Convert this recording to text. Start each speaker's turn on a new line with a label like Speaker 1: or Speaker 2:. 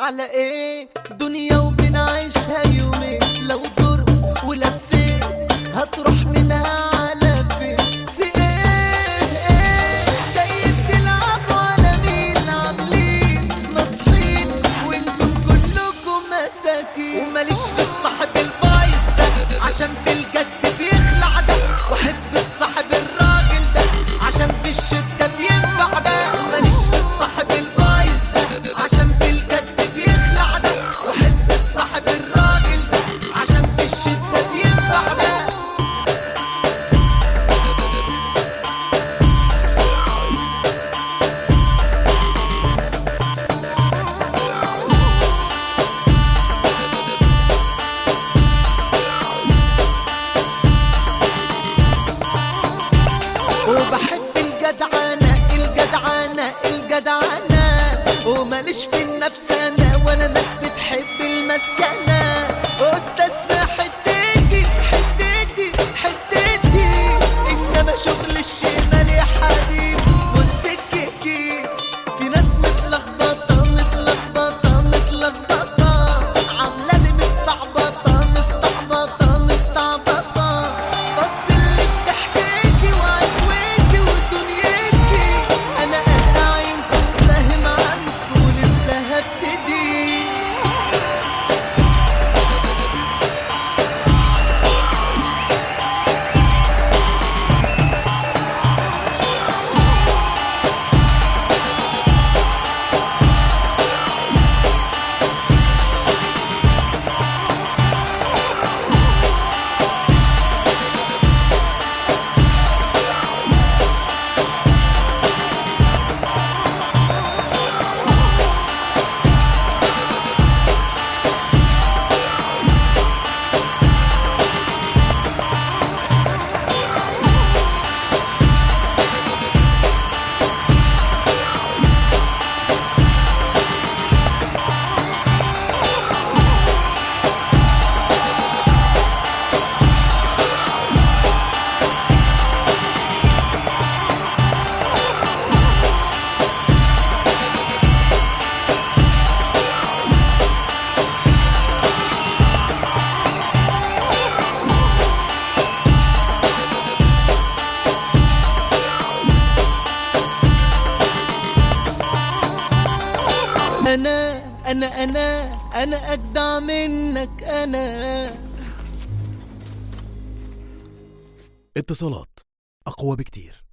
Speaker 1: على ايه دنيا وبنعيشها يومين لو دور ولفيت هتروح منها على فين في ايه ايه جاي بتلعبوا على مين عاملين ناصحين وانتم كلكم مساكين وماليش في الصاحب البايظ ده عشان في الجد بيخلع ده واحب الصاحب الراجل ده عشان في الشدة بينفع ده ماليش في الصاحب البايظ ده عشان في الجد بيخلع ده واحب الصاحب الراجل ده عشان في الشدة بينفع ده وبحب الجدعانة الجدعانة الجدعانة وماليش في النفس انا وانا ناس بتحب المسكنة استاذ في حتتي حتتي حتتي انما شغل الشمال يا حبيبي وسكتي في ناس متلخبطة متلخبطة متلخبطة عاملة مستعبطة مستعبطة مستعبطة بص اللي بتحكيتي وعزوتي ودنيتي انا قلع عينكم فاهم عنكم ولسه هبتدي انا انا انا انا اجدع منك انا
Speaker 2: اتصالات أقوى بكتير